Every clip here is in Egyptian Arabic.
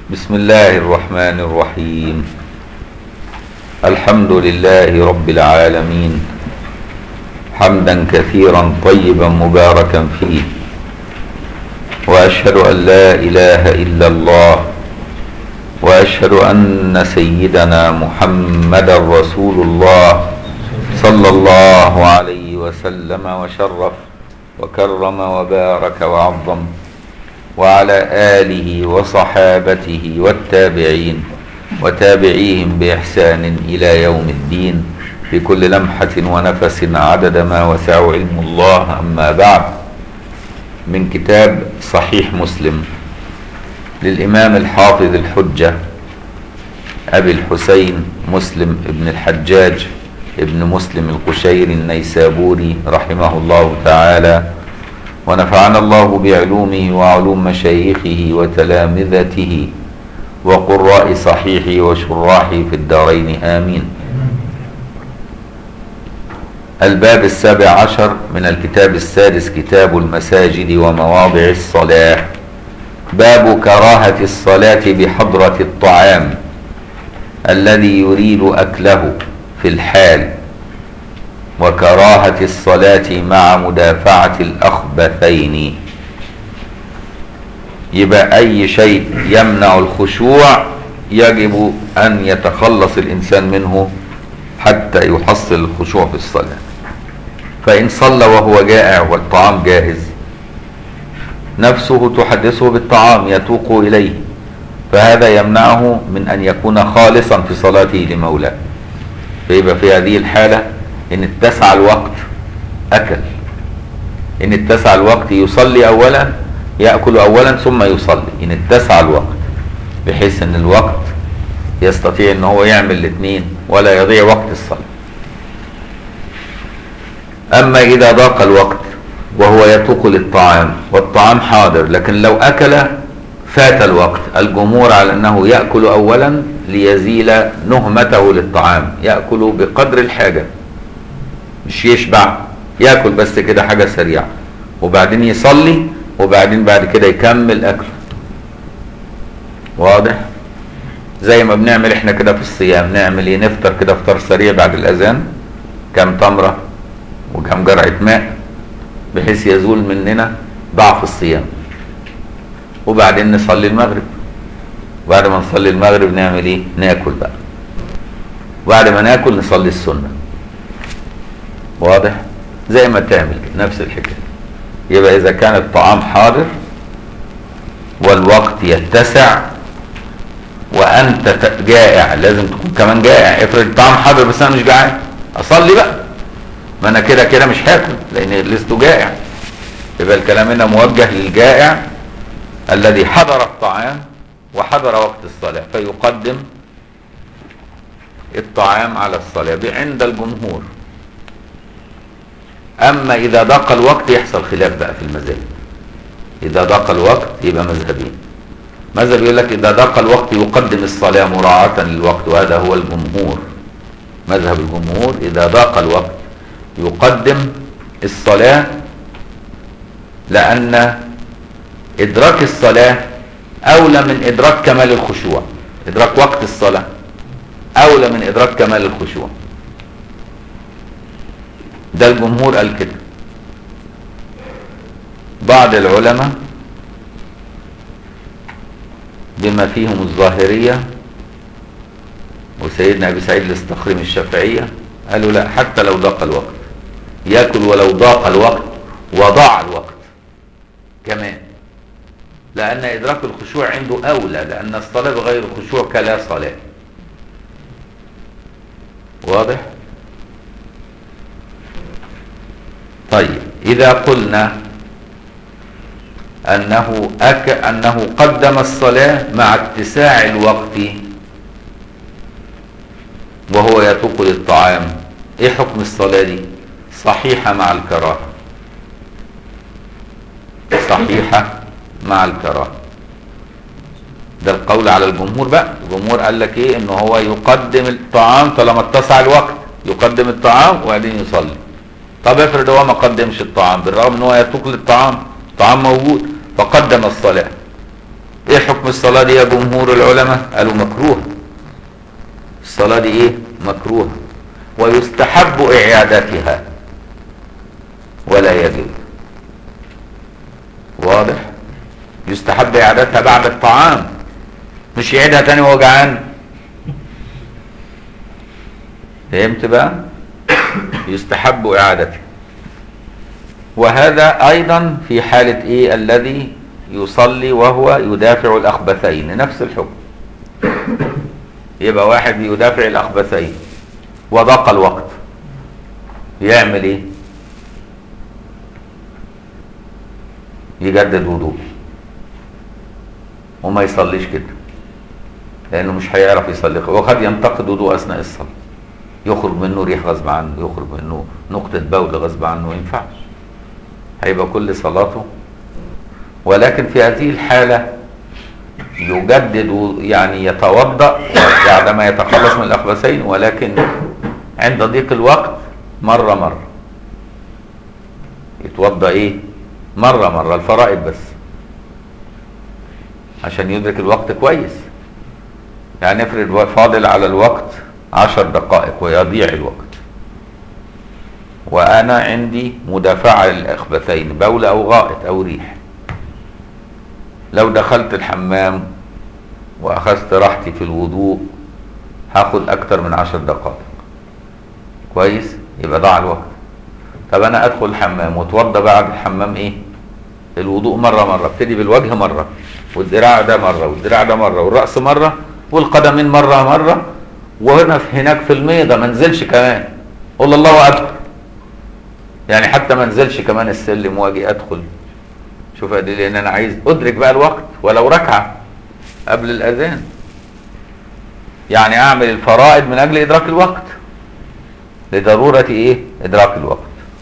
بسم الله الرحمن الرحيم الحمد لله رب العالمين حمدا كثيرا طيبا مباركا فيه واشهد ان لا اله الا الله واشهد ان سيدنا محمدا رسول الله صلى الله عليه وسلم وشرف وكرم وبارك وعظم وعلى اله وصحابته والتابعين وتابعيهم باحسان الى يوم الدين في كل لمحه ونفس عدد ما وسع علم الله اما بعد من كتاب صحيح مسلم للامام الحافظ الحجه ابي الحسين مسلم ابن الحجاج ابن مسلم القشيري النيسابوري رحمه الله تعالى ونفعنا الله بعلومه وعلوم مشايخه وتلامذته وقراء صحيحه وشراحه في الدارين آمين الباب السابع عشر من الكتاب السادس كتاب المساجد ومواضع الصلاة باب كراهة الصلاة بحضرة الطعام الذي يريد أكله في الحال وكراهة الصلاة مع مدافعة الأخبثين يبقى أي شيء يمنع الخشوع يجب أن يتخلص الإنسان منه حتى يحصل الخشوع في الصلاة فإن صلى وهو جائع والطعام جاهز نفسه تحدثه بالطعام يتوق إليه فهذا يمنعه من أن يكون خالصا في صلاته لمولاه فيبقى في هذه الحالة إن اتسع الوقت أكل إن اتسع الوقت يصلي أولا يأكل أولا ثم يصلي إن اتسع الوقت بحيث إن الوقت يستطيع إن هو يعمل الاثنين ولا يضيع وقت الصلاة أما إذا ضاق الوقت وهو يتوق للطعام والطعام حاضر لكن لو أكل فات الوقت الجمهور على أنه يأكل أولا ليزيل نهمته للطعام يأكل بقدر الحاجة مش يشبع ياكل بس كده حاجة سريعة وبعدين يصلي وبعدين بعد كده يكمل أكله واضح زي ما بنعمل احنا كده في الصيام نعمل ايه نفطر كده فطار سريع بعد الأذان كام تمرة وكم جرعة ماء بحيث يزول مننا ضعف الصيام وبعدين نصلي المغرب وبعد ما نصلي المغرب نعمل ايه ناكل بقى وبعد ما ناكل نصلي السنة واضح زي ما تعمل نفس الحكاية يبقى اذا كان الطعام حاضر والوقت يتسع وانت جائع لازم تكون كمان جائع افرض الطعام حاضر بس انا مش جعان اصلي بقى ما انا كده كده مش هاكل لان لست جائع يبقى الكلام هنا موجه للجائع الذي حضر الطعام وحضر وقت الصلاة فيقدم الطعام على الصلاة عند الجمهور أما إذا ضاق الوقت يحصل خلاف بقى في المذاهب إذا ضاق الوقت يبقى مذهبين مذهب يقول لك إذا ضاق الوقت يقدم الصلاة مراعاة للوقت وهذا هو الجمهور مذهب الجمهور إذا ضاق الوقت يقدم الصلاة لأن إدراك الصلاة أولى من إدراك كمال الخشوع إدراك وقت الصلاة أولى من إدراك كمال الخشوع ده الجمهور قال كده بعض العلماء بما فيهم الظاهرية وسيدنا أبي سعيد الاستخرم الشافعية قالوا لا حتى لو ضاق الوقت يأكل ولو ضاق الوقت وضاع الوقت كمان لأن إدراك الخشوع عنده أولى لأن الصلاة بغير الخشوع كلا صلاة واضح؟ طيب إذا قلنا أنه أك أنه قدم الصلاة مع اتساع الوقت وهو يتوق للطعام إيه حكم الصلاة دي؟ صحيحة مع الكراهة صحيحة مع الكراهة ده القول على الجمهور بقى الجمهور قال لك ايه ان هو يقدم الطعام طالما اتسع الوقت يقدم الطعام وبعدين يصلي طب افرض هو ما قدمش الطعام بالرغم ان هو يتوق للطعام الطعام موجود فقدم الصلاة ايه حكم الصلاة دي يا جمهور العلماء قالوا مكروه الصلاة دي ايه مكروه ويستحب اعادتها ولا يجب واضح يستحب اعادتها بعد الطعام مش يعيدها تاني وهو جعان فهمت بقى يستحب اعادتها وهذا ايضا في حالة ايه الذي يصلي وهو يدافع الاخبثين نفس الحكم يبقى واحد يدافع الاخبثين وضاق الوقت يعمل ايه يجدد وضوء وما يصليش كده لانه مش هيعرف يصلي وقد ينتقد وضوء اثناء الصلاه يخرج منه ريح غصب عنه يخرج منه نقطه بول غصب عنه ما ينفعش هيبقى كل صلاته ولكن في هذه الحاله يجدد يعني يتوضا بعدما يتخلص من الاخبثين ولكن عند ضيق الوقت مره مره يتوضا ايه مره مره الفرائض بس عشان يدرك الوقت كويس يعني افرض فاضل على الوقت عشر دقائق ويضيع الوقت وانا عندي مدافعة للاخبثين بول او غائط او ريح لو دخلت الحمام واخذت راحتي في الوضوء هاخد اكتر من عشر دقائق كويس يبقى ضاع الوقت طب انا ادخل الحمام واتوضى بعد الحمام ايه الوضوء مره مره ابتدي بالوجه مره والذراع ده مره والذراع ده مره والراس مره والقدمين مره مره وهنا في هناك في الميضه ما انزلش كمان قول الله اكبر يعني حتى ما انزلش كمان السلم واجي ادخل شوف قد ايه لان انا عايز ادرك بقى الوقت ولو ركعه قبل الاذان يعني اعمل الفرائض من اجل ادراك الوقت لضروره ايه ادراك الوقت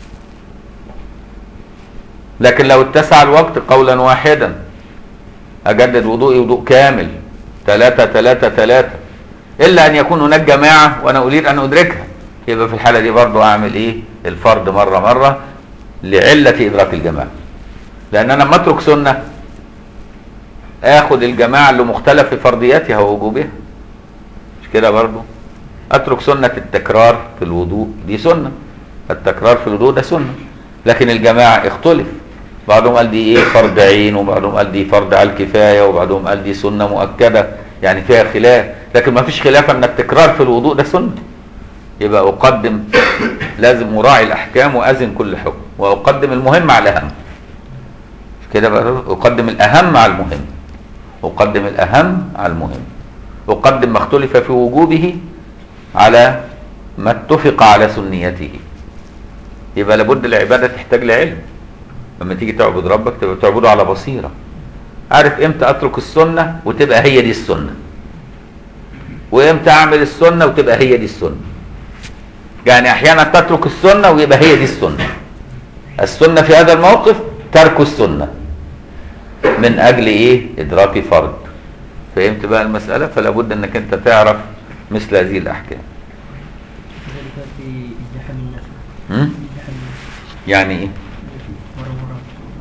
لكن لو اتسع الوقت قولا واحدا اجدد وضوئي وضوء كامل ثلاثة ثلاثة ثلاثة الا ان يكون هناك جماعة وانا اريد ان ادركها يبقى في الحالة دي برضو اعمل ايه الفرض مرة مرة لعلة ادراك الجماعة لان انا لما اترك سنة اخد الجماعة اللي مختلف في فرضياتها ووجوبها مش كده برضو اترك سنة التكرار في الوضوء دي سنة التكرار في الوضوء ده سنة لكن الجماعة اختلف بعضهم قال دي ايه فرض عين وبعضهم قال دي فرض على الكفاية وبعضهم قال دي سنة مؤكدة يعني فيها خلاف لكن ما فيش خلاف ان التكرار في الوضوء ده سنة يبقى اقدم لازم مراعي الاحكام وازن كل حكم واقدم المهم على الاهم كده بقى اقدم الاهم على المهم اقدم الاهم على المهم اقدم ما اختلف في وجوبه على ما اتفق على سنيته يبقى لابد العبادة تحتاج لعلم لما تيجي تعبد ربك تبقى تعبده على بصيرة عارف امتى اترك السنة وتبقى هي دي السنة وامتى اعمل السنة وتبقى هي دي السنة يعني احيانا تترك السنة ويبقى هي دي السنة السنة في هذا الموقف ترك السنة من اجل ايه ادراك فرض فهمت بقى المسألة فلا بد انك انت تعرف مثل هذه الاحكام ذلك في ازدحام الناس م? ازدحام الناس يعني ايه ورا ورا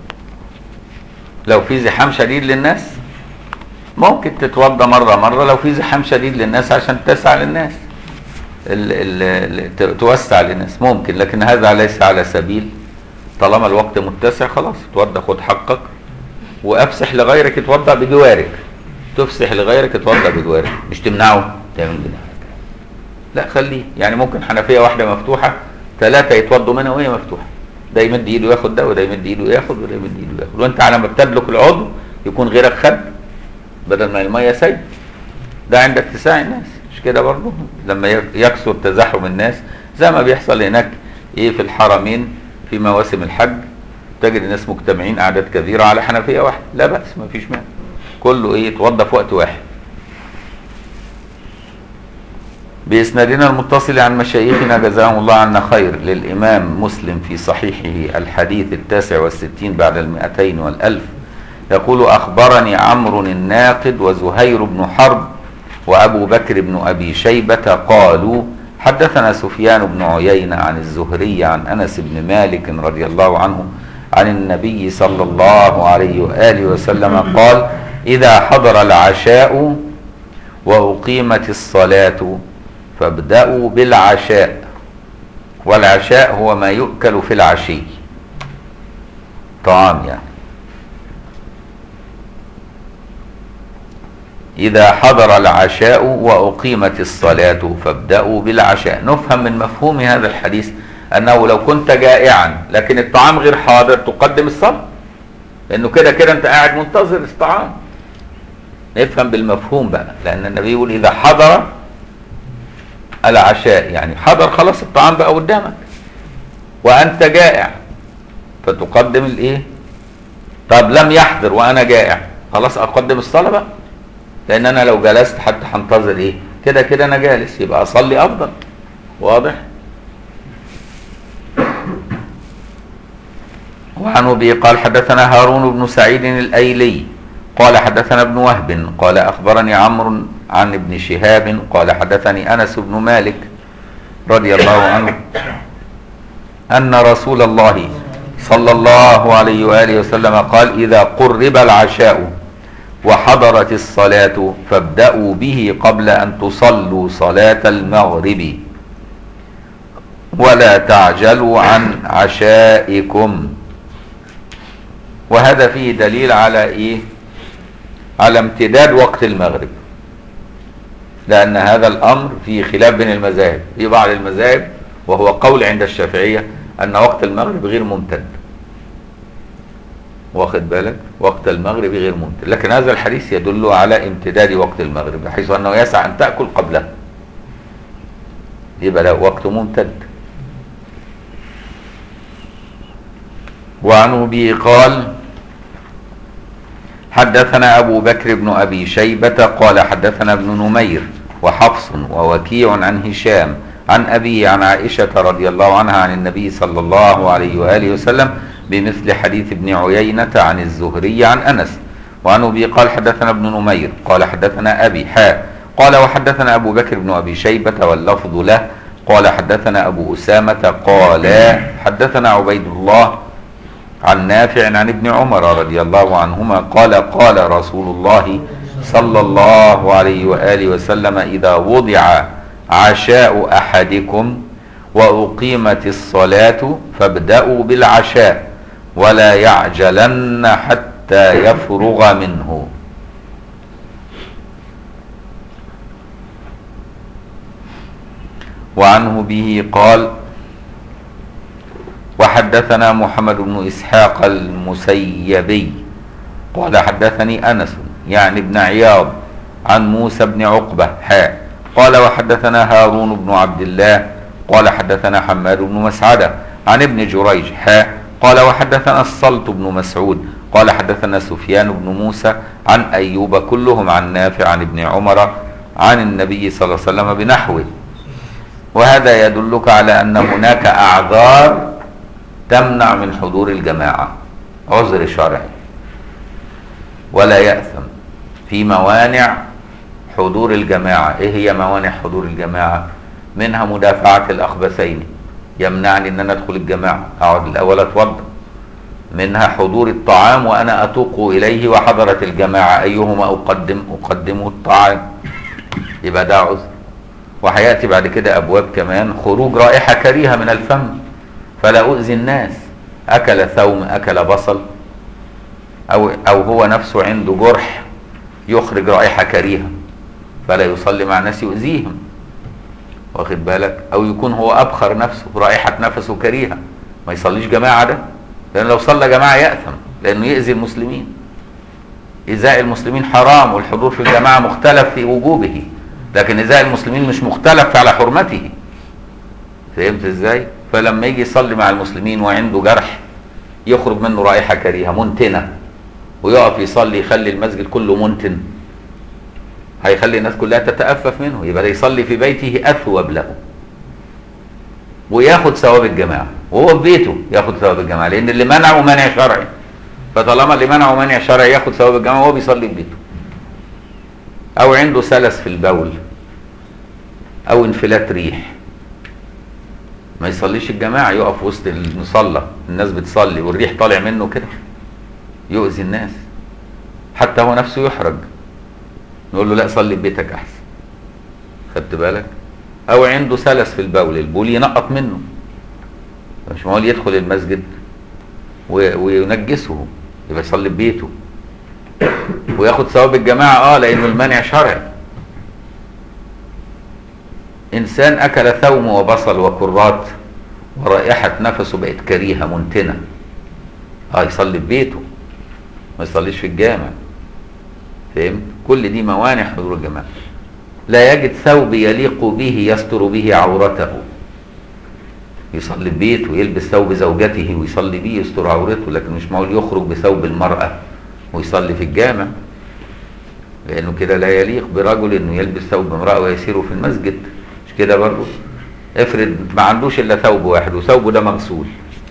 لو في زحام شديد للناس ممكن تتوضى مرة مرة لو في زحام شديد للناس عشان تسع للناس ال ال ال ت- توسع للناس ممكن لكن هذا ليس على سبيل طالما الوقت متسع خلاص توضى خد حقك وافسح لغيرك يتوضا بجوارك تفسح لغيرك يتوضا بجوارك مش تمنعه تعمل كده لا خليه يعني ممكن حنفيه واحده مفتوحه ثلاثه يتوضوا منها وهي مفتوحه ده يمد ايده ياخد ده وده يمد ايده ياخد وده يمد ايده ياخد وانت على ما بتدلك العضو يكون غيرك خد بدل ما الميه سيل ده عند اتساع الناس مش كده برضه لما يك- يكثر تزاحم الناس زي ما بيحصل هناك ايه في الحرمين في مواسم الحج تجد الناس مجتمعين اعداد كبيره على حنفيه واحده لا باس ما فيش مانع كله ايه يتوضى في وقت واحد بإسنادنا المتصل عن مشايخنا جزاهم الله عنا خير للإمام مسلم في صحيحه الحديث التاسع والستين بعد المئتين والألف يقول أخبرني عمرو الناقد وزهير بن حرب وأبو بكر بن أبي شيبة قالوا حدثنا سفيان بن عيينة عن الزهري عن أنس بن مالك رضي الله عنه عن النبي صلى الله عليه وآله وسلم قال إذا حضر العشاء وأقيمت الصلاة فابدأوا بالعشاء والعشاء هو ما يؤكل في العشي طعام يعني إذا حضر العشاء وأقيمت الصلاة فابدأوا بالعشاء نفهم من مفهوم هذا الحديث أنه لو كنت جائعا لكن الطعام غير حاضر تقدم الصلاة لأنه كده كده أنت قاعد منتظر الطعام نفهم بالمفهوم بقى لأن النبي يقول إذا حضر العشاء يعني حضر خلاص الطعام بقى قدامك وأنت جائع فتقدم الإيه؟ طب لم يحضر وأنا جائع خلاص أقدم الصلاة بقى لان انا لو جلست حتى هنتظر ايه كده كده انا جالس يبقى اصلي افضل واضح وعن ابي قال حدثنا هارون بن سعيد الايلي قال حدثنا ابن وهب قال اخبرني عمرو عن ابن شهاب قال حدثني انس بن مالك رضي الله عنه ان رسول الله صلى الله عليه واله وسلم قال اذا قرب العشاء وحضرت الصلاة فابدأوا به قبل أن تصلوا صلاة المغرب ولا تعجلوا عن عشائكم وهذا فيه دليل على إيه على امتداد وقت المغرب لأن هذا الأمر فيه خلاف بين المذاهب في بعض المذاهب وهو قول عند الشافعية أن وقت المغرب غير ممتد واخد بالك وقت المغرب غير ممتد لكن هذا الحديث يدل على امتداد وقت المغرب بحيث انه يسعى ان تاكل قبله يبقى له وقت ممتد وعن ابي قال حدثنا ابو بكر بن ابي شيبه قال حدثنا ابن نمير وحفص ووكيع عن هشام عن ابي عن عائشه رضي الله عنها عن النبي صلى الله عليه واله وسلم بمثل حديث ابن عيينة عن الزهري عن أنس وعن أبي قال حدثنا ابن نمير قال حدثنا أبي حاء قال وحدثنا أبو بكر بن أبي شيبة واللفظ له قال حدثنا أبو أسامة قال حدثنا عبيد الله عن نافع عن ابن عمر رضي الله عنهما قال قال رسول الله صلى الله عليه وآله وسلم إذا وضع عشاء أحدكم وأقيمت الصلاة فابدأوا بالعشاء ولا يعجلن حتى يفرغ منه وعنه به قال وحدثنا محمد بن إسحاق المسيبي قال حدثني أنس يعني ابن عياض عن موسى بن عقبة حاء قال وحدثنا هارون بن عبد الله قال حدثنا حماد بن مسعدة عن ابن جريج حاء قال وحدثنا الصلت بن مسعود قال حدثنا سفيان بن موسى عن أيوب كلهم عن نافع عن ابن عمر عن النبي صلى الله عليه وسلم بنحوه وهذا يدلك على أن هناك أعذار تمنع من حضور الجماعة عذر شرعي ولا يأثم في موانع حضور الجماعة ايه هي موانع حضور الجماعة منها مدافعة الأخبثين يمنعني ان انا ادخل الجماعة اقعد الاول اتوضا منها حضور الطعام وانا اتوق اليه وحضرت الجماعة ايهما اقدم اقدم الطعام يبقى ده عذر وهياتي بعد كده ابواب كمان خروج رائحة كريهة من الفم فلا اؤذي الناس اكل ثوم اكل بصل او او هو نفسه عنده جرح يخرج رائحة كريهة فلا يصلي مع الناس يؤذيهم واخد بالك او يكون هو ابخر نفسه رائحه نفسه كريهه ما يصليش جماعه ده لان لو صلى جماعه ياثم لانه يؤذي المسلمين ايذاء المسلمين حرام والحضور في الجماعه مختلف في وجوبه لكن ايذاء المسلمين مش مختلف على حرمته فهمت ازاي فلما يجي يصلي مع المسلمين وعنده جرح يخرج منه رائحه كريهه منتنه ويقف يصلي يخلي المسجد كله منتن هيخلي الناس كلها تتأفف منه يبقى ده يصلي في بيته أثوب له وياخد ثواب الجماعة وهو في بيته ياخد ثواب الجماعة لأن اللي منعه منع شرعي فطالما اللي منعه منع شرعي ياخد ثواب الجماعة وهو بيصلي في بيته أو عنده سلس في البول أو انفلات ريح ما يصليش الجماعة يقف وسط المصلى الناس بتصلي والريح طالع منه كده يؤذي الناس حتى هو نفسه يحرج نقول له لا صلي في بيتك احسن خدت بالك او عنده سلس في البول البول ينقط منه مش معقول يدخل المسجد و- وينجسه يبقى يصلي في بيته وياخد ثواب الجماعه اه لانه المانع شرعي انسان اكل ثوم وبصل وكرات ورائحه نفسه بقت كريهه منتنه اه يصلي في بيته ما يصليش في الجامع فهمت كل دي موانع حضور الجماعه لا يجد ثوب يليق به يستر به عورته يصلي في بيته ويلبس ثوب زوجته ويصلي بيه يستر عورته لكن مش معقول يخرج بثوب المرأة ويصلي في الجامع لأنه كده لا يليق برجل إنه يلبس ثوب امرأة ويسير في المسجد مش كده برضه افرض ما عندوش إلا ثوب واحد وثوبه ده مغسول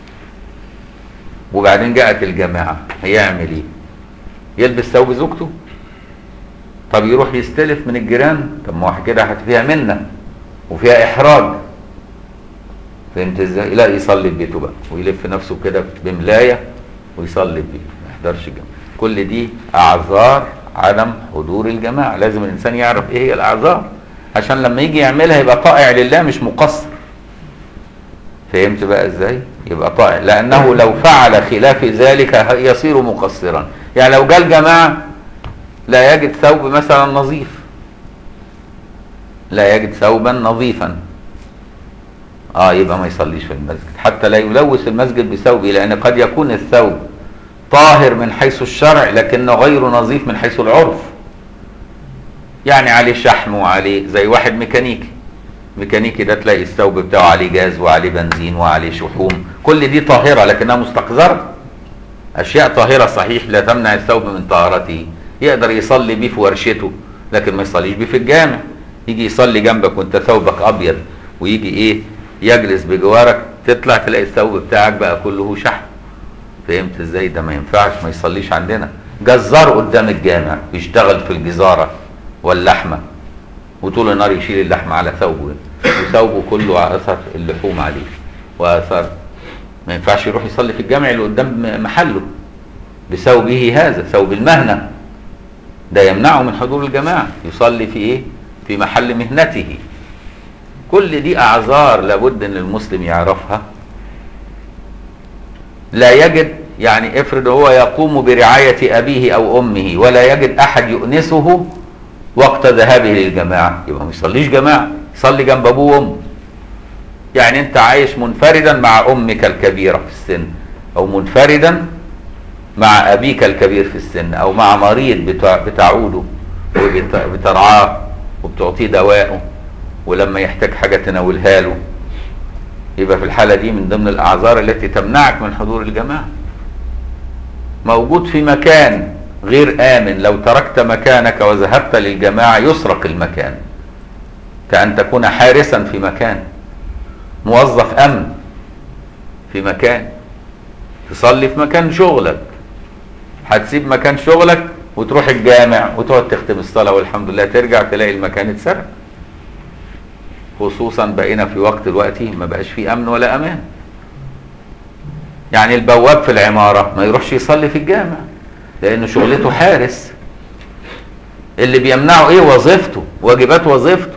وبعدين جاءت الجماعة هيعمل إيه؟ يلبس ثوب زوجته طب يروح يستلف من الجيران طب ما هو كده فيها منة وفيها إحراج فهمت ازاي؟ لا يصلي في بيته بقى ويلف نفسه كده بملايه ويصلي في بيته ما يحضرش الجامع كل دي اعذار عدم حضور الجماعه لازم الانسان يعرف ايه هي الاعذار عشان لما يجي يعملها يبقى طائع لله مش مقصر فهمت بقى ازاي؟ يبقى طائع لانه لو فعل خلاف ذلك يصير مقصرا يعني لو جاء الجماعه لا يجد ثوب مثلا نظيف لا يجد ثوبا نظيفا اه يبقى ما يصليش في المسجد حتى لا يلوث المسجد بثوبه لان قد يكون الثوب طاهر من حيث الشرع لكنه غير نظيف من حيث العرف يعني عليه شحم وعليه زي واحد ميكانيكي ميكانيكي ده تلاقي الثوب بتاعه عليه جاز وعليه بنزين وعليه شحوم كل دي طاهرة لكنها مستقذرة أشياء طاهرة صحيح لا تمنع الثوب من طهارته يقدر يصلي بيه في ورشته لكن ما يصليش بيه في الجامع يجي يصلي جنبك وانت ثوبك أبيض ويجي إيه يجلس بجوارك تطلع تلاقي الثوب بتاعك بقى كله شحم فهمت ازاي ده ما ينفعش ما يصليش عندنا جزار قدام الجامع يشتغل في الجزارة واللحمة وطول النهار يشيل اللحمة على ثوبه وثوبه كله اثر اللحوم عليه واثر ما ينفعش يروح يصلي في الجامع اللي قدام محله بثوبه هذا ثوب المهنة ده يمنعه من حضور الجماعة يصلي في ايه في محل مهنته كل دي اعذار لابد ان المسلم يعرفها لا يجد يعني افرض هو يقوم برعاية ابيه او امه ولا يجد احد يؤنسه وقت ذهابه للجماعة يبقى ما يصليش جماعة يصلي جنب ابوه وامه يعني انت عايش منفردا مع امك الكبيرة في السن او منفردا مع ابيك الكبير في السن او مع مريض بتع- بتعوده وبترعاه وبتعطيه دواءه ولما يحتاج حاجة تناولها له يبقى في الحالة دي من ضمن الأعذار التي تمنعك من حضور الجماعة موجود في مكان غير آمن لو تركت مكانك وذهبت للجماعة يسرق المكان كأن تكون حارسا في مكان موظف أمن في مكان تصلي في مكان شغلك هتسيب مكان شغلك وتروح الجامع وتقعد تختم الصلاة والحمد لله ترجع تلاقي المكان اتسرق خصوصا بقينا في وقت دلوقتي ما بقاش فيه امن ولا امان يعني البواب في العمارة ما يروحش يصلي في الجامع لانه شغلته حارس اللي بيمنعه ايه وظيفته واجبات وظيفته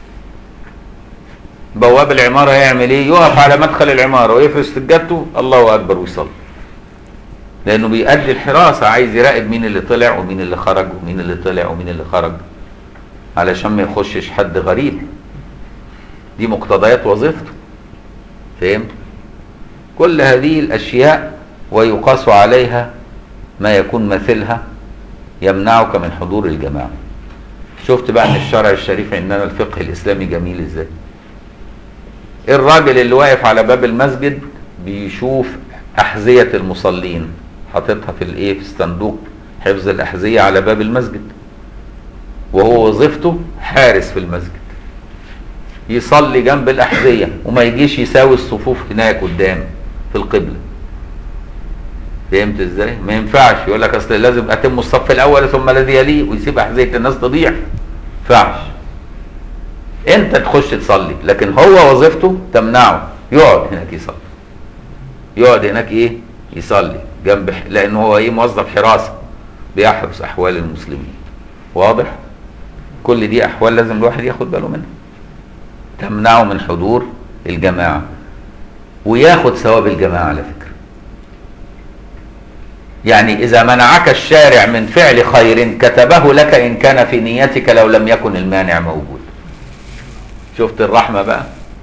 بواب العمارة يعمل ايه يقف على مدخل العمارة ويفرش سجادته الله اكبر ويصلي لانه بيأدي الحراسة عايز يراقب مين اللي طلع ومين اللي خرج ومين اللي طلع ومين اللي خرج علشان ما يخشش حد غريب دي مقتضيات وظيفته فهمت كل هذه الاشياء ويقاس عليها ما يكون مثلها يمنعك من حضور الجماعه شفت بقى ان الشرع الشريف عندنا الفقه الاسلامي جميل ازاي الراجل اللي واقف على باب المسجد بيشوف احذيه المصلين حاططها في الايه في الصندوق حفظ الاحذيه على باب المسجد وهو وظيفته حارس في المسجد يصلي جنب الأحذية وما يجيش يساوي الصفوف هناك قدام في القبلة فهمت ازاي؟ ما ينفعش يقول لك اصل لازم اتم الصف الاول ثم الذي يليه ويسيب احذية الناس تضيع ما ينفعش انت تخش تصلي لكن هو وظيفته تمنعه يقعد هناك يصلي يقعد هناك ايه؟ يصلي جنب لانه هو ايه موظف حراسة بيحرس احوال المسلمين واضح كل دي احوال لازم الواحد ياخد باله منها تمنعه من حضور الجماعه وياخد ثواب الجماعه على فكره يعني اذا منعك الشارع من فعل خير كتبه لك ان كان في نيتك لو لم يكن المانع موجود شفت الرحمه بقى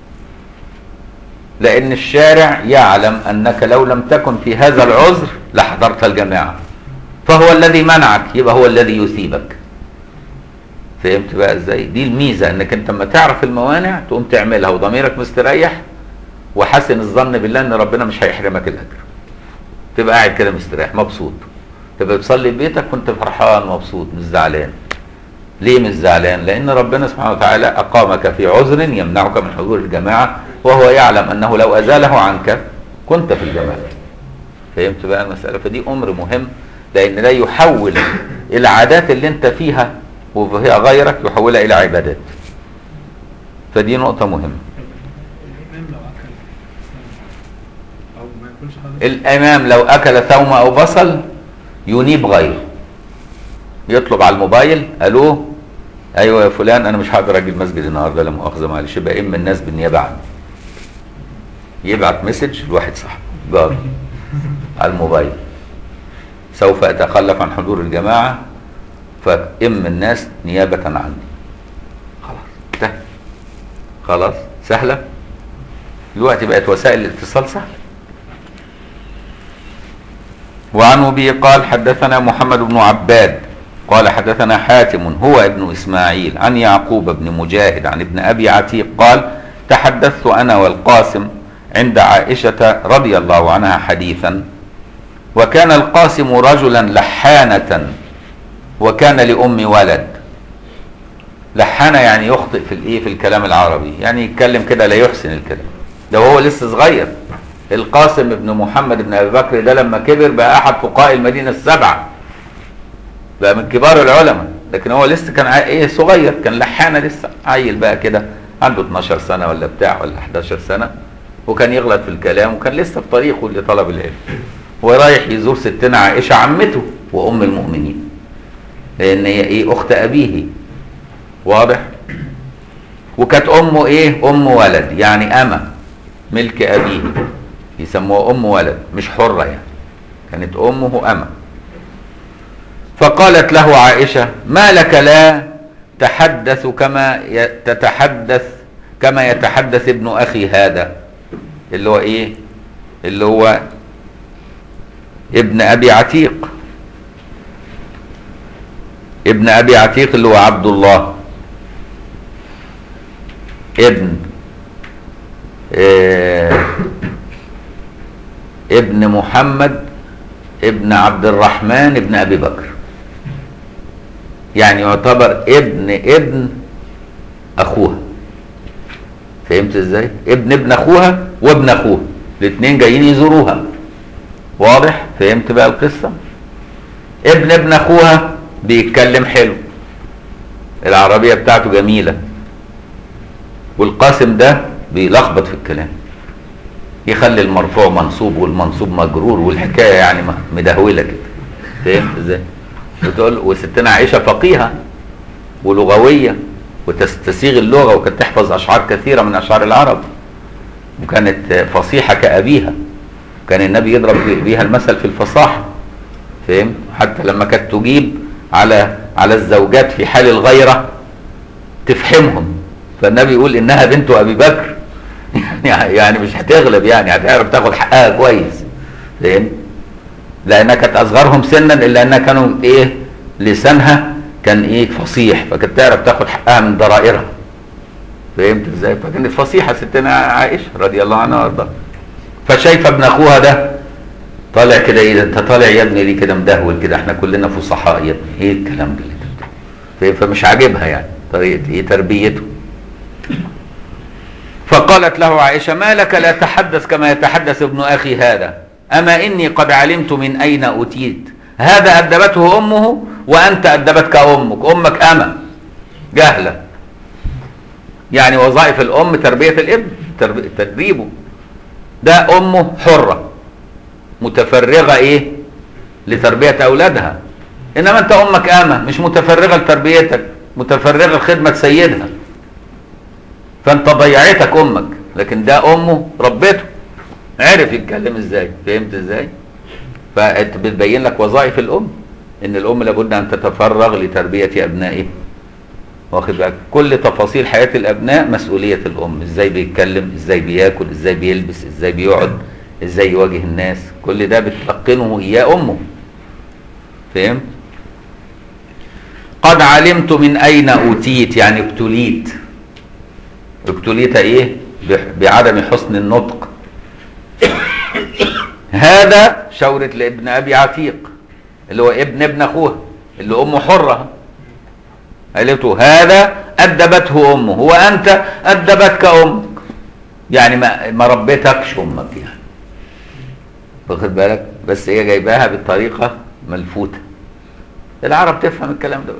لان الشارع يعلم انك لو لم تكن في هذا العذر لحضرت الجماعه فهو الذي منعك يبقى هو الذي يثيبك فهمت بقى ازاي دي الميزه انك انت لما تعرف الموانع تقوم تعملها وضميرك مستريح وحسن الظن بالله ان ربنا مش هيحرمك الاجر تبقى قاعد كده مستريح مبسوط تبقى بتصلي في بيتك وانت فرحان مبسوط مش زعلان ليه مش زعلان لان ربنا سبحانه وتعالى اقامك في عذر يمنعك من حضور الجماعه وهو يعلم انه لو ازاله عنك كنت في الجماعه فهمت بقى المساله فدي امر مهم لان ده يحول العادات اللي انت فيها وفيها غيرك يحولها الى عبادات فدي نقطه مهمه الإمام لو أكل ثوم أو ما ياكلش خالص الامام لو اكل ثوم او بصل ينيب غيره يطلب على الموبايل الو ايوه يا فلان انا مش هقدر اجي المسجد النهارده لا مؤاخذه معلش يبقى ام الناس بالنيابه عني يبعت مسج لواحد صاحبه جار على الموبايل سوف اتخلف عن حضور الجماعه فام الناس نيابه عني خلاص انتهى خلاص سهله دلوقتي بقت وسائل الاتصال سهله وعن ابي قال حدثنا محمد بن عباد قال حدثنا حاتم هو ابن اسماعيل عن يعقوب بن مجاهد عن ابن ابي عتيق قال تحدثت انا والقاسم عند عائشه رضي الله عنها حديثا وكان القاسم رجلا لحانه وكان لام ولد لحانه يعني يخطئ في الايه في الكلام العربي يعني يتكلم كده لا يحسن الكلام ده وهو لسه صغير القاسم بن محمد بن ابي بكر ده لما كبر بقى احد فقهاء المدينه السبعه بقى من كبار العلماء لكن هو لسه كان عا- ايه صغير كان لحانه لسه عيل بقى كده عنده 12 سنه ولا بتاع ولا 11 سنه وكان يغلط في الكلام وكان لسه في طريقه لطلب العلم ورايح يزور ستنا عائشه عمته وام المؤمنين لان هي ايه اخت ابيه واضح وكانت امه ايه ام ولد يعني اما ملك ابيه يسموها ام ولد مش حره يعني كانت امه اما فقالت له عائشه ما لك لا تحدث كما ي- تتحدث كما يتحدث ابن اخي هذا اللي هو ايه اللي هو ابن ابي عتيق ابن ابي عتيق اللي هو عبد الله ابن آه، ابن محمد ابن عبد الرحمن ابن ابي بكر يعني يعتبر ابن ابن اخوها فهمت ازاي ابن ابن اخوها وابن اخوها الاثنين جايين يزوروها واضح فهمت بقى القصه ابن ابن اخوها بيتكلم حلو العربيه بتاعته جميله والقاسم ده بيلخبط في الكلام يخلي المرفوع منصوب والمنصوب مجرور والحكايه يعني م- مدهوله كده فهمت ازاي؟ بتقول وستنا عائشه فقيهه ولغويه وتستسيغ اللغه وكانت تحفظ اشعار كثيره من اشعار العرب وكانت فصيحه كابيها كان النبي يضرب بيها المثل في الفصاحه فهمت؟ حتى لما كانت تجيب على على الزوجات في حال الغيره تفحمهم فالنبي يقول انها بنت ابي بكر يعني يعني مش هتغلب يعني هتعرف تاخد حقها كويس فاهم لانها كانت اصغرهم سنا الا انها كانوا ايه لسانها كان ايه فصيح فكانت تعرف تاخد حقها من ضرائرها فهمت ازاي فكانت فصيحه ستنا عائشه رضي الله عنها وارضاها فشايفه ابن اخوها ده طالع كده ايه ده انت طالع يا ابني ليه كده مدهول كده احنا كلنا فصحاء يا ابني ايه الكلام ده اللي انت بتقوله؟ فاهم؟ فمش عاجبها يعني طريقه ايه تربيته فقالت له عائشة ما لك لا تحدث كما يتحدث ابن أخي هذا أما إني قد علمت من أين أتيت هذا أدبته أمه وأنت أدبتك أمك أمك أما جهلة يعني وظائف الأم تربية الابن ترب- تدريبه ده أمه حرة متفرغة إيه لتربية أولادها انما انت امك امه مش متفرغه لتربيتك متفرغه لخدمه سيدها فانت ضيعتك امك لكن ده امه ربته عرف يتكلم ازاي فهمت ازاي فانت بتبين لك وظائف الام ان الام لابد ان تتفرغ لتربيه ابنائها واخد بالك كل تفاصيل حياه الابناء مسؤوليه الام ازاي بيتكلم ازاي بياكل ازاي بيلبس ازاي بيقعد ازاي يواجه الناس كل ده بتلقنه اياه امه فهمت قد علمت من اين اوتيت يعني ابتليت ابتليت ايه ب- بعدم حسن النطق هذا شورة لابن ابي عتيق اللي هو ابن ابن اخوها اللي امه حره قالت له هذا ادبته امه وانت ادبتك امك يعني ما ما ربيتكش امك يعني واخد بالك بس هي جايباها بالطريقه ملفوته العرب تفهم الكلام ده بقى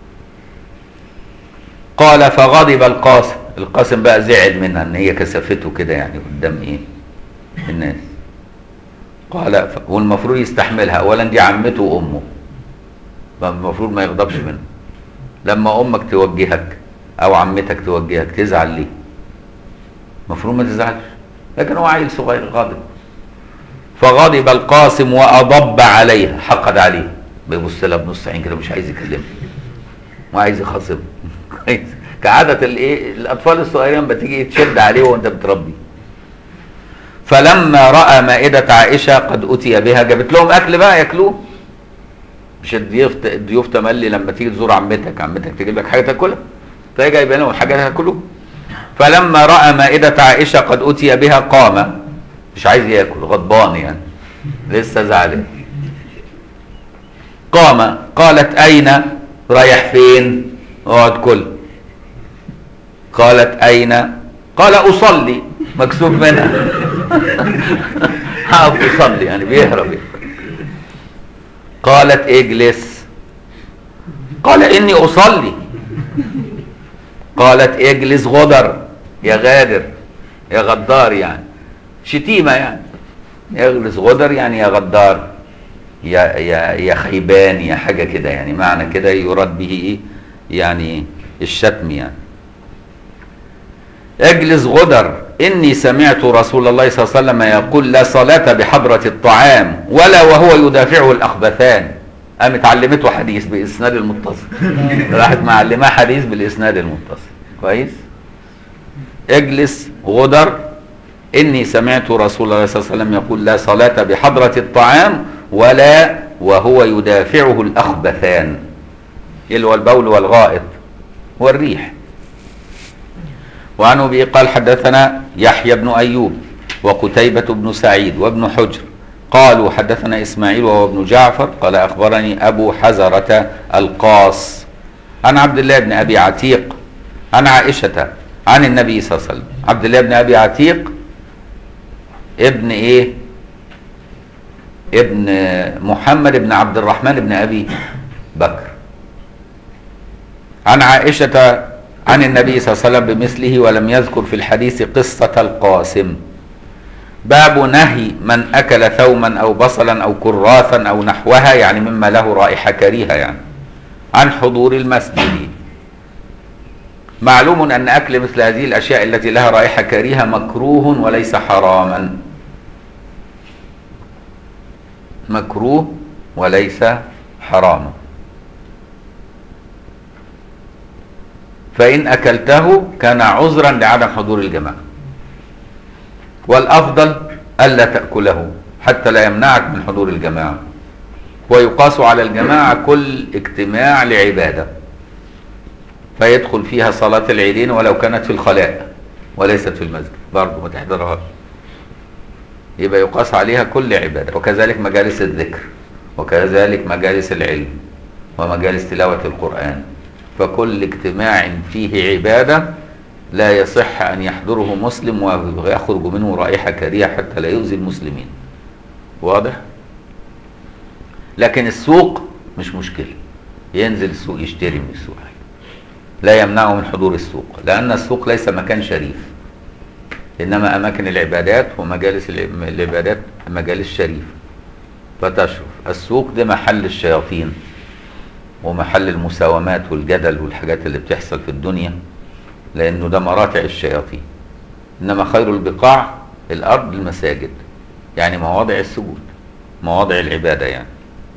قال فغضب القاسم القاسم بقى زعل منها ان هي كسفته كده يعني قدام ايه الناس قال ف... والمفروض يستحملها اولا دي عمته وامه فالمفروض ما يغضبش منها لما امك توجهك او عمتك توجهك تزعل ليه المفروض ما تزعلش لكن هو عيل صغير غاضب فغضب القاسم واضب عليها حقد عليه بيبص لها بنص عين كده مش عايز يكلمها وعايز يخاصمها كويس كعادة الايه الاطفال الصغيرين بتيجي تشد عليه وانت بتربي فلما راى مائده عائشه قد اتي بها جابت لهم اكل بقى ياكلوه مش الضيوف الضيوف تملي لما تيجي تزور عمتك عمتك تجيب لك حاجه تاكلها فهي جايبه لهم حاجه تاكلوها فلما راى مائده عائشه قد اتي بها قام مش عايز ياكل غضبان يعني لسه زعلان قام قالت اين رايح فين اقعد كل قالت اين قال اصلي مكسوف منها هقف اصلي يعني بيهرب يعني. قالت اجلس قال اني اصلي قالت اجلس غدر يا غادر يا غدار يعني شتيمه يعني اجلس غدر يعني يا غدار يا يا يا خيبان يا حاجه كده يعني معنى كده يراد به ايه يعني الشتم يعني اجلس غدر اني سمعت رسول الله صلى الله عليه وسلم يقول لا صلاه بحضره الطعام ولا وهو يدافعه الاخبثان قامت علمته حديث باسناد المتصل راحت معلماه حديث بالاسناد المتصل كويس اجلس غدر اني سمعت رسول الله صلى الله عليه وسلم يقول لا صلاه بحضره الطعام ولا وهو يدافعه الاخبثان اللي هو البول والغائط والريح وعن ابي قال حدثنا يحيى بن ايوب وقتيبة بن سعيد وابن حجر قالوا حدثنا اسماعيل وهو ابن جعفر قال اخبرني ابو حزرة القاص عن عبد الله بن ابي عتيق عن عائشة عن النبي صلى الله عليه وسلم عبد الله بن ابي عتيق ابن ايه ابن محمد بن عبد الرحمن بن ابي بكر عن عائشة عن النبي صلى الله عليه وسلم بمثله ولم يذكر في الحديث قصة القاسم باب نهي من أكل ثوما أو بصلا أو كراثا أو نحوها يعني مما له رائحة كريهة يعني عن حضور المسجد معلوم أن أكل مثل هذه الأشياء التي لها رائحة كريهة مكروه وليس حراما مكروه وليس حراما فإن أكلته كان عذرا لعدم حضور الجماعة والأفضل ألا تأكله حتى لا يمنعك من حضور الجماعة ويقاس على الجماعة كل اجتماع لعبادة فيدخل فيها صلاة العيدين ولو كانت في الخلاء وليست في المسجد برضه ما تحضرهاش يبقى يقاس عليها كل عبادة وكذلك مجالس الذكر وكذلك مجالس العلم ومجالس تلاوة القرآن فكل اجتماع فيه عبادة لا يصح أن يحضره مسلم ويخرج منه رائحة كريهة حتى لا يؤذي المسلمين واضح؟ لكن السوق مش مشكلة ينزل السوق يشتري من السوق لا يمنعه من حضور السوق لأن السوق ليس مكان شريف إنما أماكن العبادات ومجالس العبادات مجالس شريفة فتشرف السوق ده محل الشياطين ومحل المساومات والجدل والحاجات اللي بتحصل في الدنيا لانه ده مراتع الشياطين انما خير البقاع الارض المساجد يعني مواضع السجود مواضع العباده يعني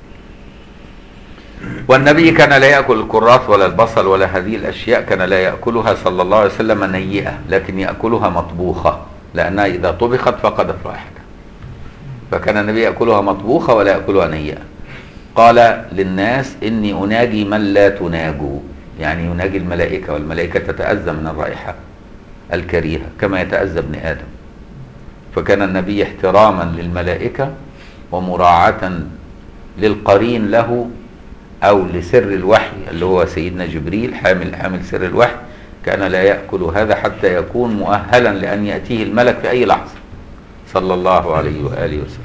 والنبي كان لا ياكل الكراث ولا البصل ولا هذه الاشياء كان لا ياكلها صلى الله عليه وسلم نيئه لكن ياكلها مطبوخه لانها اذا طبخت فقدت رائحتها فكان النبي ياكلها مطبوخه ولا ياكلها نيئه قال للناس اني اناجي من لا تناجوا يعني يناجي الملائكه والملائكه تتاذى من الرائحه الكريهه كما يتاذى ابن ادم فكان النبي احتراما للملائكه ومراعاه للقرين له او لسر الوحي اللي هو سيدنا جبريل حامل حامل سر الوحي كان لا ياكل هذا حتى يكون مؤهلا لان ياتيه الملك في اي لحظه صلى الله عليه واله وسلم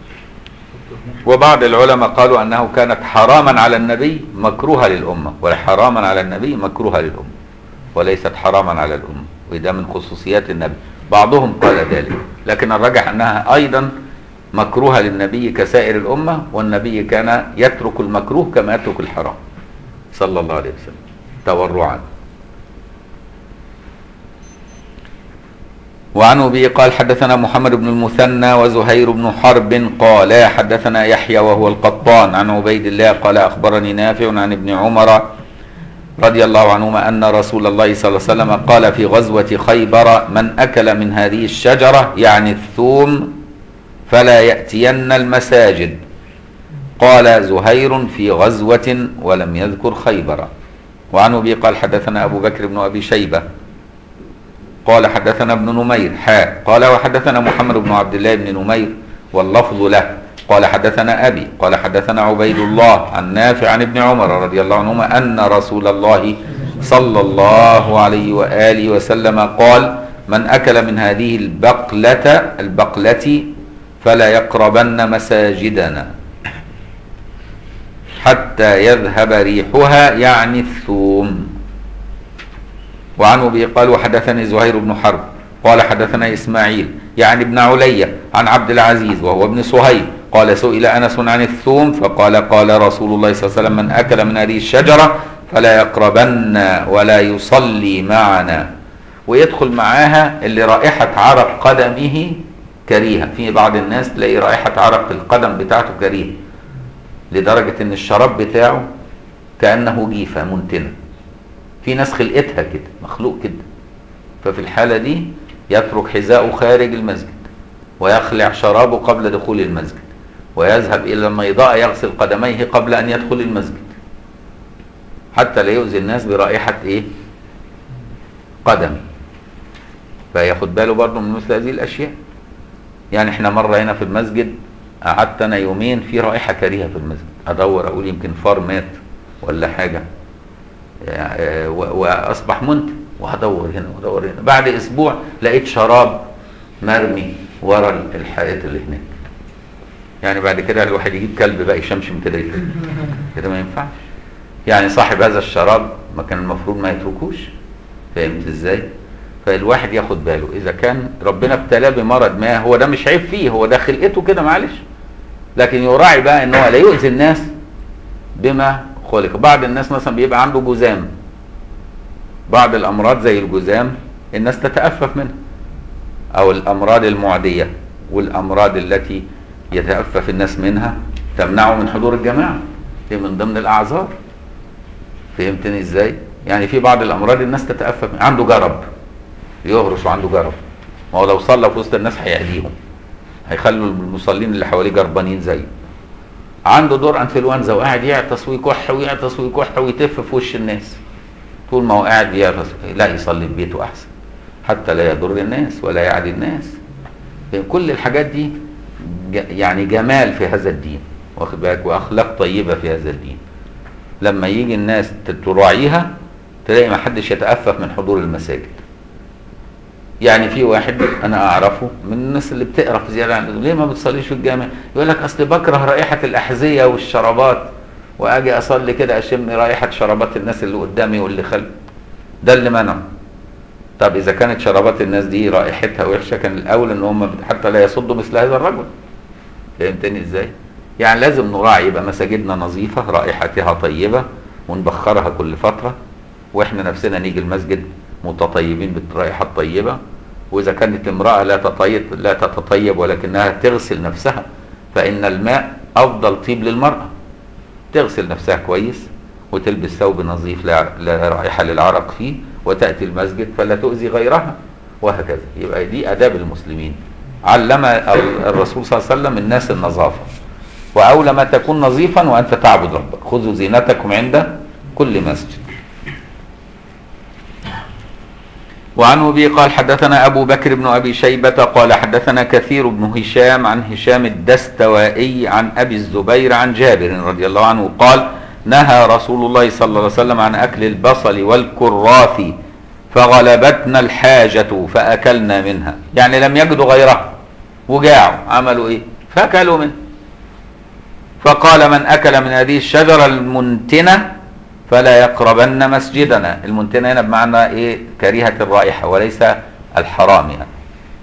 وبعض العلماء قالوا انه كانت حراما على النبي مكروهه للامه وحراما على النبي مكروهه للامه وليست حراما على الامه وده من خصوصيات النبي بعضهم قال ذلك لكن الرجح انها ايضا مكروهه للنبي كسائر الامه والنبي كان يترك المكروه كما يترك الحرام صلى الله عليه وسلم تورعا وعن ابي قال حدثنا محمد بن المثنى وزهير بن حرب قال حدثنا يحيى وهو القطان عن عبيد الله قال اخبرني نافع عن ابن عمر رضي الله عنهما ان رسول الله صلى الله عليه وسلم قال في غزوه خيبر من اكل من هذه الشجره يعني الثوم فلا ياتين المساجد قال زهير في غزوه ولم يذكر خيبر وعن ابي قال حدثنا ابو بكر بن ابي شيبه قال حدثنا ابن نمير حاء قال وحدثنا محمد بن عبد الله بن نمير واللفظ له قال حدثنا أبي قال حدثنا عبيد الله عن نافع عن ابن عمر رضي الله عنهما أن رسول الله صلى الله عليه وآله وسلم قال من أكل من هذه البقلة البقلة فلا يقربن مساجدنا حتى يذهب ريحها يعني الثوم وعن ابي قال وحدثني زهير بن حرب قال حدثنا اسماعيل يعني ابن علية عن عبد العزيز وهو ابن صهيب قال سئل انس عن الثوم فقال قال رسول الله صلى الله عليه وسلم من اكل من هذه الشجره فلا يقربن ولا يصلي معنا ويدخل معاها اللي رائحه عرق قدمه كريهه في بعض الناس تلاقي رائحه عرق القدم بتاعته كريهه لدرجه ان الشراب بتاعه كانه جيفه منتنه في ناس خلقتها كده مخلوق كده ففي الحالة دي يترك حذاءه خارج المسجد ويخلع شرابه قبل دخول المسجد ويذهب إلى الميضاء يغسل قدميه قبل أن يدخل المسجد حتى لا يؤذي الناس برائحة إيه؟ قدم فياخد باله برضه من مثل هذه الأشياء يعني احنا مرة هنا في المسجد قعدت أنا يومين في رائحة كريهة في المسجد أدور أقول يمكن فار مات ولا حاجة واصبح منتج وهدور هنا وهدور هنا بعد اسبوع لقيت شراب مرمي ورا الحائط اللي هناك يعني بعد كده الواحد يجيب كلب بقى يشمشم كده كده ما ينفعش يعني صاحب هذا الشراب ما كان المفروض ما يتركوش فهمت ازاي فالواحد ياخد باله اذا كان ربنا ابتلاه بمرض ما هو ده مش عيب فيه هو ده خلقته كده معلش لكن يراعي بقى ان هو لا يؤذي الناس بما خلق بعض الناس مثلا بيبقى عنده جذام بعض الامراض زي الجذام الناس تتأفف منها او الامراض المعدية والامراض التي يتأفف الناس منها تمنعه من حضور الجماعة دي من ضمن الاعذار فهمتني ازاي يعني في بعض الامراض الناس تتأفف منها. عنده جرب يهرش وعنده جرب ما هو لو صلى في وسط الناس هيأذيهم هيخلوا المصلين اللي حواليه جربانين زيه عنده دور انفلونزا وقاعد يعطس ويكح ويعطس ويكح ويتف في وش الناس طول ما هو قاعد بيعطس لا يصلي في بيته احسن حتى لا يضر الناس ولا يعدي الناس كل الحاجات دي يعني جمال في هذا الدين واخد بالك واخلاق طيبه في هذا الدين لما يجي الناس تراعيها تلاقي ما حدش يتأفف من حضور المساجد يعني في واحد انا اعرفه من الناس اللي بتقرف زياده عن ليه ما بتصليش في الجامع يقول لك اصل بكره رائحه الاحذيه والشرابات واجي اصلي كده اشم رائحه شرابات الناس اللي قدامي واللي خلفي ده اللي منعه طب اذا كانت شرابات الناس دي رائحتها وحشه كان الاول ان هم حتى لا يصدوا مثل هذا الرجل فهمتني ازاي يعني لازم نراعي يبقى مساجدنا نظيفه رائحتها طيبه ونبخرها كل فترة واحنا نفسنا نيجي المسجد متطيبين بالرائحة الطيبة واذا كانت امرأة لا تطيب لا تتطيب ولكنها تغسل نفسها فان الماء افضل طيب للمرأة تغسل نفسها كويس وتلبس ثوب نظيف لا لا رائحة للعرق فيه وتأتي المسجد فلا تؤذي غيرها وهكذا يبقى دي آداب المسلمين علم ال- الرسول صلى الله عليه وسلم الناس النظافة وأولى ما تكون نظيفا وأنت تعبد ربك خذوا زينتكم عند كل مسجد وعن أبي قال حدثنا أبو بكر بن أبي شيبة قال حدثنا كثير بن هشام عن هشام الدستوائي عن أبي الزبير عن جابر رضي الله عنه قال نهى رسول الله صلى الله عليه وسلم عن أكل البصل والكراث فغلبتنا الحاجة فأكلنا منها يعني لم يجدوا غيرها وجاعوا عملوا إيه فأكلوا منه فقال من أكل من هذه الشجرة المنتنة فلا يقربن مسجدنا المنتنة هنا بمعنى إيه كريهة الرائحة وليس الحرام يعني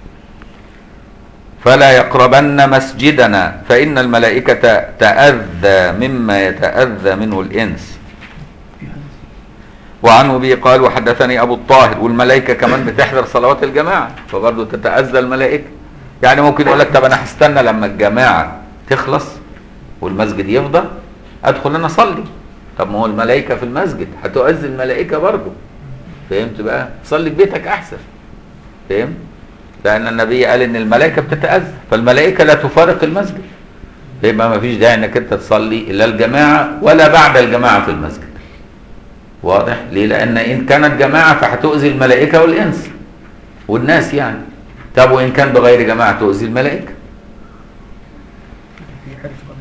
فلا يقربن مسجدنا فإن الملائكة تأذى مما يتأذى منه الإنس وعن أبي قال وحدثني أبو الطاهر والملائكة كمان بتحضر صلوات الجماعة فبرضه تتأذى الملائكة يعني ممكن يقول لك طب أنا هستنى لما الجماعة تخلص والمسجد يفضى أدخل أنا أصلي طب ما هو الملائكة في المسجد هتؤذي الملائكة برضه فهمت بقى؟ صلي في بيتك أحسن فهمت؟ لأن النبي قال إن الملائكة بتتأذى فالملائكة لا تفارق المسجد يبقى ما فيش داعي إنك أنت تصلي إلا الجماعة ولا بعد الجماعة في المسجد واضح؟ ليه؟ لأن إن كانت جماعة فهتؤذي الملائكة والإنس والناس يعني طب وإن كان بغير جماعة تؤذي الملائكة في حديث قبل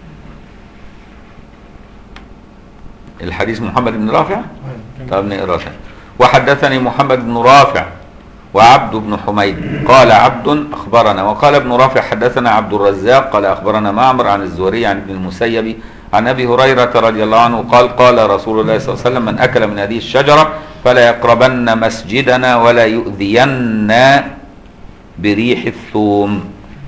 الحديث محمد بن رافع طب نقرا تاني. وحدثني محمد بن رافع وعبد بن حميد قال عبد اخبرنا وقال ابن رافع حدثنا عبد الرزاق قال اخبرنا معمر عن الزهري عن ابن المسيب عن ابي هريره رضي الله عنه قال قال رسول الله صلى الله عليه وسلم من اكل من هذه الشجره فلا يقربن مسجدنا ولا يؤذين بريح الثوم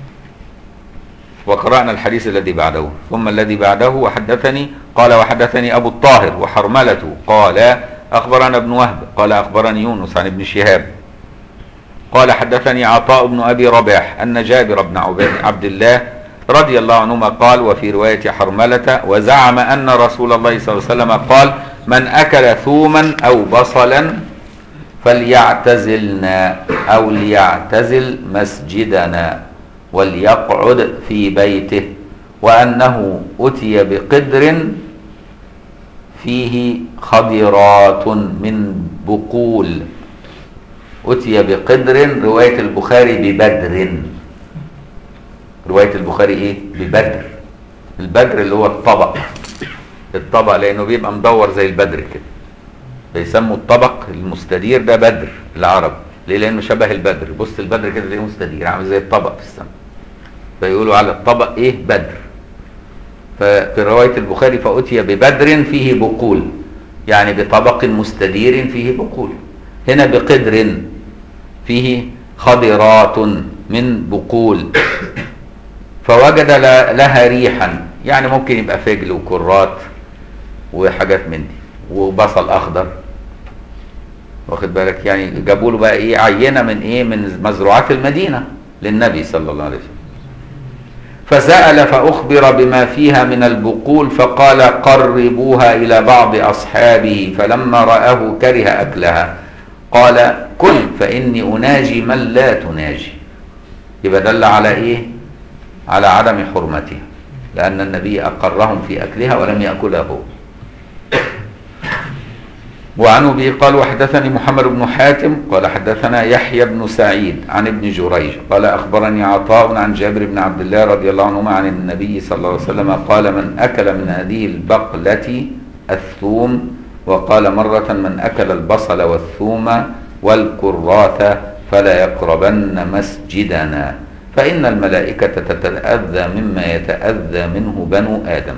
وقرأنا الحديث الذي بعده ثم الذي بعده وحدثني قال وحدثني أبو الطاهر وحرملة قال أخبرنا ابن وهب قال أخبرني يونس عن ابن شهاب قال حدثني عطاء بن أبي رباح أن جابر بن عباد- عبد الله رضي الله عنهما قال وفي رواية حرملة وزعم أن رسول الله صلى الله عليه وسلم قال من أكل ثوما أو بصلا فليعتزلنا أو ليعتزل مسجدنا وليقعد في بيته وأنه أتي بقدر فيه خضرات من بقول أتي بقدر رواية البخاري ببدر رواية البخاري إيه؟ ببدر البدر اللي هو الطبق الطبق لأنه بيبقى مدور زي البدر كده بيسموا الطبق المستدير ده بدر العرب ليه لانه شبه البدر بص البدر كده تلاقيه مستدير عامل زي الطبق في السماء فيقولوا على الطبق ايه بدر ففي روايه البخاري فاتي ببدر فيه بقول يعني بطبق مستدير فيه بقول هنا بقدر فيه خضرات من بقول فوجد ل- لها ريحا يعني ممكن يبقى فجل وكرات وحاجات من دي وبصل اخضر واخد بالك يعني جابوا له بقى ايه عينه من ايه من مزروعات المدينه للنبي صلى الله عليه وسلم فسأل فأخبر بما فيها من البقول فقال قربوها إلى بعض أصحابه فلما رآه كره أكلها قال كل فإني أناجي من لا تناجي يبقى دل على إيه على عدم حرمتها لأن النبي أقرهم في أكلها ولم يأكلها هو وعن ابي قال وحدثني محمد بن حاتم قال حدثنا يحيى بن سعيد عن ابن جريج قال اخبرني عطاء عن جابر بن عبد الله رضي الله عنهما عن النبي صلى الله عليه وسلم قال من اكل من هذه البقله الثوم وقال مرة من أكل البصل والثوم والكراث فلا يقربن مسجدنا فإن الملائكة تتأذى مما يتأذى منه بنو آدم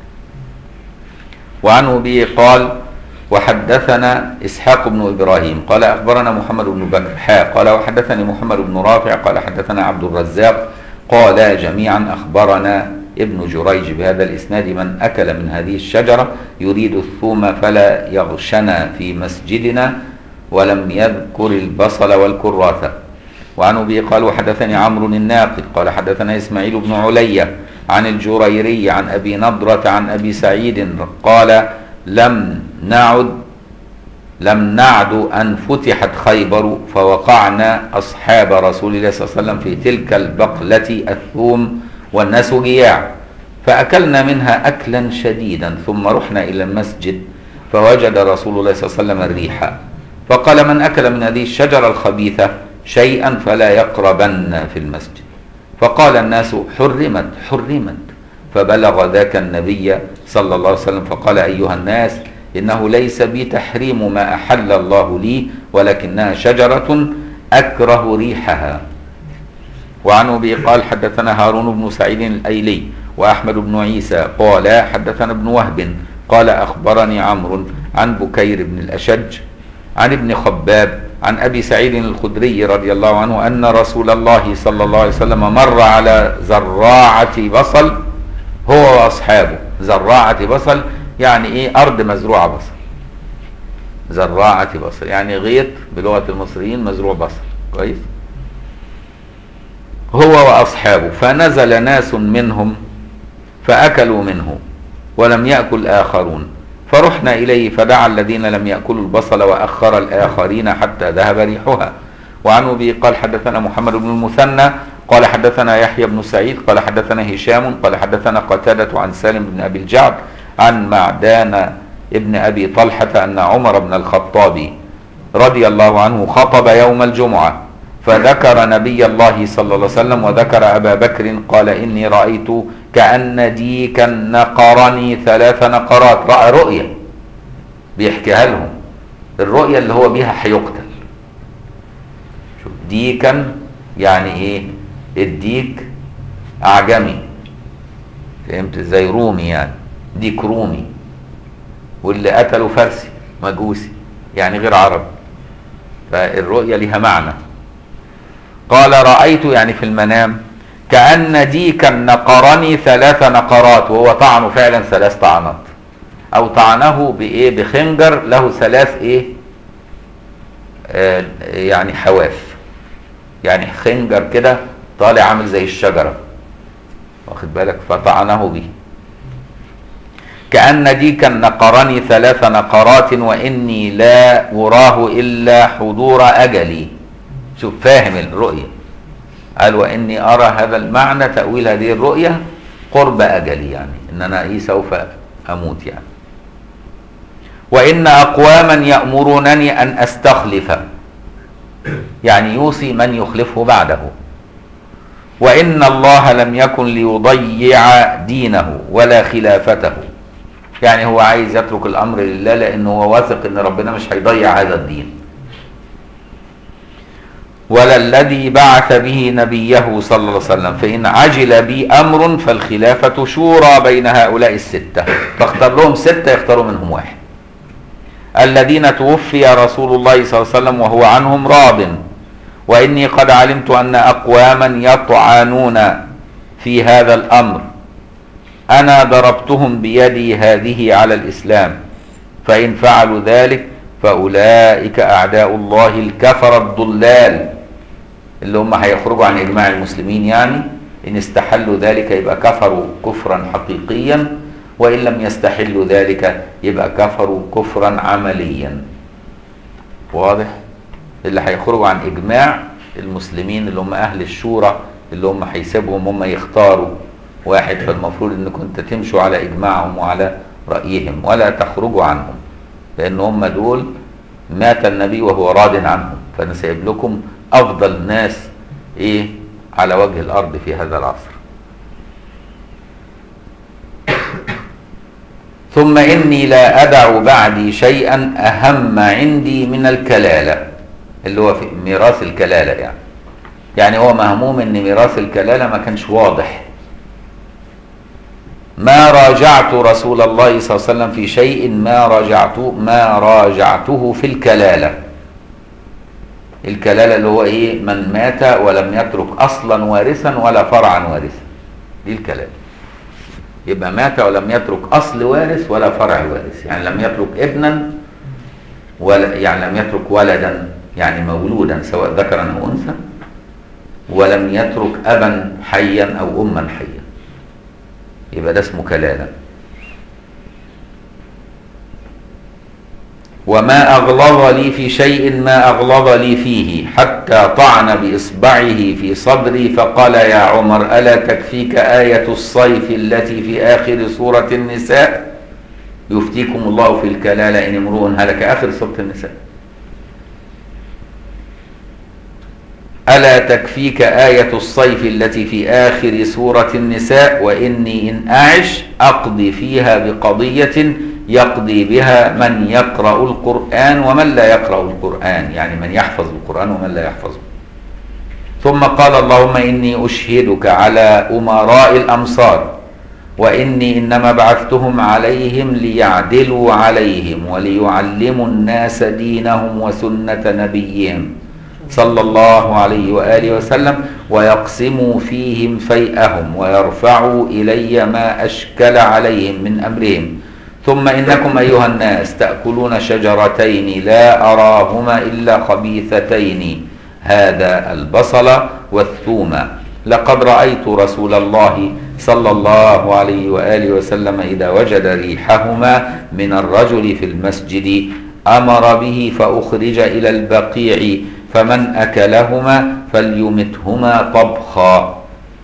وعن أبي قال وحدثنا إسحاق بن إبراهيم قال أخبرنا محمد بن بكر حاء قال وحدثني محمد بن رافع قال حدثنا عبد الرزاق قال جميعا أخبرنا ابن جريج بهذا الإسناد من أكل من هذه الشجرة يريد الثوم فلا يغشنا في مسجدنا ولم يذكر البصل والكراثة وعن أبي قال وحدثني عمرو الناقد قال حدثنا إسماعيل بن علية عن الجريري عن أبي نضرة عن أبي سعيد قال لم نعد لم نعد أن فتحت خيبر فوقعنا أصحاب رسول الله صلى الله عليه وسلم في تلك البقلة الثوم والناس جياع فأكلنا منها أكلا شديدا ثم رحنا إلى المسجد فوجد رسول الله صلى الله عليه وسلم الريح فقال من أكل من هذه الشجرة الخبيثة شيئا فلا يقربن في المسجد فقال الناس حرمت حرمت فبلغ ذاك النبي صلى الله عليه وسلم فقال أيها الناس إنه ليس بي تحريم ما أحل الله لي ولكنها شجرة أكره ريحها وعن أبي قال حدثنا هارون بن سعيد الأيلي وأحمد بن عيسى قال حدثنا ابن وهب قال أخبرني عمرو عن بكير بن الأشج عن ابن خباب عن أبي سعيد الخدري رضي الله عنه أن رسول الله صلى الله عليه وسلم مر على زراعة بصل هو وأصحابه زراعة بصل يعني إيه أرض مزروعة بصل زراعة بصل يعني غيط بلغة المصريين مزروع بصل كويس هو وأصحابه فنزل ناس منهم فأكلوا منه ولم يأكل آخرون فرحنا إليه فدعا الذين لم يأكلوا البصل وأخر الآخرين حتى ذهب ريحها وعن أبي قال حدثنا محمد بن المثنى قال حدثنا يحيى بن سعيد قال حدثنا هشام قال حدثنا قتادة عن سالم بن أبي الجعد عن معدان ابن أبي طلحة أن عمر بن الخطاب رضي الله عنه خطب يوم الجمعة فذكر نبي الله صلى الله عليه وسلم وذكر أبا بكر قال إني رأيت كأن ديكا نقرني ثلاث نقرات رأى رؤية بيحكيها لهم الرؤية اللي هو بيها هيقتل شوف ديكا يعني ايه الديك اعجمي فهمت ازاي رومي يعني ديك رومي واللي قتله فارسي مجوسي يعني غير عربي فالرؤية لها معنى قال رأيت يعني في المنام كأن ديكا نقرني ثلاث نقرات وهو طعنه فعلا ثلاث طعنات أو طعنه بإيه بخنجر له ثلاث إيه آه يعني حواف يعني خنجر كده طالع عامل زي الشجرة واخد بالك فطعنه به كأن ديكا نقرني ثلاث نقرات وإني لا أراه إلا حضور أجلي شوف فاهم الرؤية قال وإني أرى هذا المعنى تأويل هذه الرؤية قرب أجلي يعني إن أنا إيه سوف أموت يعني وإن أقواما يأمرونني أن أستخلف يعني يوصي من يخلفه بعده وإن الله لم يكن ليضيع دينه ولا خلافته يعني هو عايز يترك الأمر لله لأنه هو واثق إن ربنا مش هيضيع هذا الدين ولا الذي بعث به نبيه صلى الله عليه وسلم فإن عجل بي أمر فالخلافة شورى بين هؤلاء الستة فاختار لهم ستة يختاروا منهم واحد الذين توفي رسول الله صلى الله عليه وسلم وهو عنهم راض وإني قد علمت أن أقواما يطعنون في هذا الأمر أنا ضربتهم بيدي هذه على الإسلام فإن فعلوا ذلك فأولئك أعداء الله الكفر الضلال اللي هم هيخرجوا عن إجماع المسلمين يعني إن استحلوا ذلك يبقى كفروا كفرا حقيقيا وإن لم يستحلوا ذلك يبقى كفروا كفرا عمليا واضح اللي هيخرجوا عن إجماع المسلمين اللي هم أهل الشورى اللي هم هيسيبهم هم يختاروا واحد فالمفروض انكم انت تمشوا على اجماعهم وعلى رايهم ولا تخرجوا عنهم لان هم دول مات النبي وهو راض عنهم فانا سايب لكم افضل ناس ايه على وجه الارض في هذا العصر ثم اني لا ادع بعدي شيئا اهم عندي من الكلاله اللي هو في ميراث الكلاله يعني يعني هو مهموم ان ميراث الكلاله ما كانش واضح ما راجعت رسول الله صلى الله عليه وسلم في شيء ما راجعت ما راجعته في الكلاله الكلاله اللي هو ايه من مات ولم يترك اصلا وارثا ولا فرعا وارثا دي الكلاله يبقى مات ولم يترك اصل وارث ولا فرع وارث يعني لم يترك ابنا ولا يعني لم يترك ولدا يعني مولودا سواء ذكرا او انثى ولم يترك ابا حيا او اما حيا يبقى ده اسمه كلاله وما أغلظ لي في شيء ما أغلظ لي فيه حتى طعن بإصبعه في صدري فقال يا عمر ألا تكفيك آية الصيف التي في آخر سورة النساء يفتيكم الله في الكلالة إن امرؤ هلك آخر سورة النساء ألا تكفيك آية الصيف التي في آخر سورة النساء وإني إن أعش أقضي فيها بقضية يقضي بها من يقرأ القرآن ومن لا يقرأ القرآن يعني من يحفظ القرآن ومن لا يحفظه ثم قال اللهم إني أشهدك على أمراء الأمصار وإني إنما بعثتهم عليهم ليعدلوا عليهم وليعلموا الناس دينهم وسنة نبيهم صلى الله عليه وآله وسلم ويقسموا فيهم فيئهم ويرفعوا إلي ما أشكل عليهم من أمرهم ثم إنكم أيها الناس تأكلون شجرتين لا أراهما إلا خبيثتين هذا البصل والثوم لقد رأيت رسول الله صلى الله عليه وآله وسلم إذا وجد ريحهما من الرجل في المسجد أمر به فأخرج إلى البقيع فمن أكلهما فليمتهما طبخا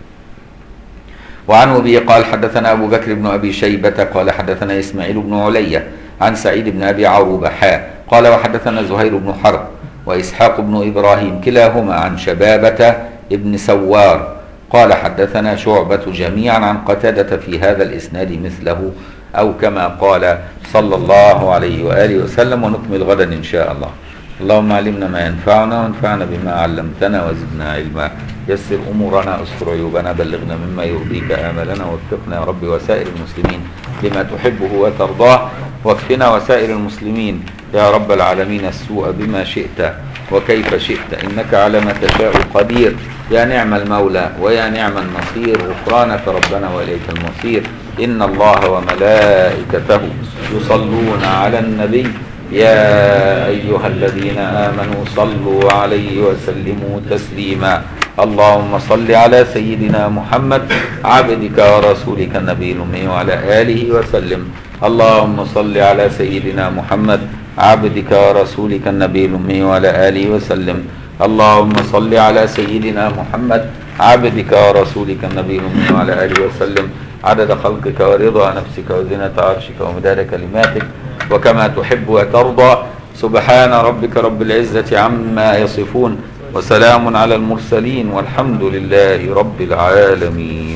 وعن أبي قال حدثنا أبو بكر بن أبي شيبة قال حدثنا إسماعيل بن علية عن سعيد بن أبي عروبة حاء قال وحدثنا زهير بن حرب وإسحاق بن إبراهيم كلاهما عن شبابة ابن سوار قال حدثنا شعبة جميعا عن قتادة في هذا الإسناد مثله أو كما قال صلى الله عليه وآله وسلم ونكمل غدا إن شاء الله اللهم علمنا ما ينفعنا وانفعنا بما علمتنا وزدنا علما يسر امورنا استر عيوبنا بلغنا مما يرضيك املنا وفقنا يا رب وسائر المسلمين لما تحبه وترضاه واكفنا وسائر المسلمين يا رب العالمين السوء بما شئت وكيف شئت انك على ما تشاء قدير يا نعم المولى ويا نعم النصير غفرانك ربنا واليك المصير ان الله وملائكته يصلون على النبي يا أيها الذين آمنوا صلوا عليه وسلموا تسليما اللهم صل على سيدنا محمد عبدك ورسولك النبي الأمي وعلى آله وسلم اللهم صل على سيدنا محمد عبدك ورسولك النبي الأمي وعلى آله وسلم اللهم صل على سيدنا محمد عبدك ورسولك النبي الأمي وعلى آله وسلم عدد خلقك ورضا نفسك وزنة عرشك ومداد كلماتك وكما تحب وترضى سبحان ربك رب العزة عما يصفون وسلام على المرسلين والحمد لله رب العالمين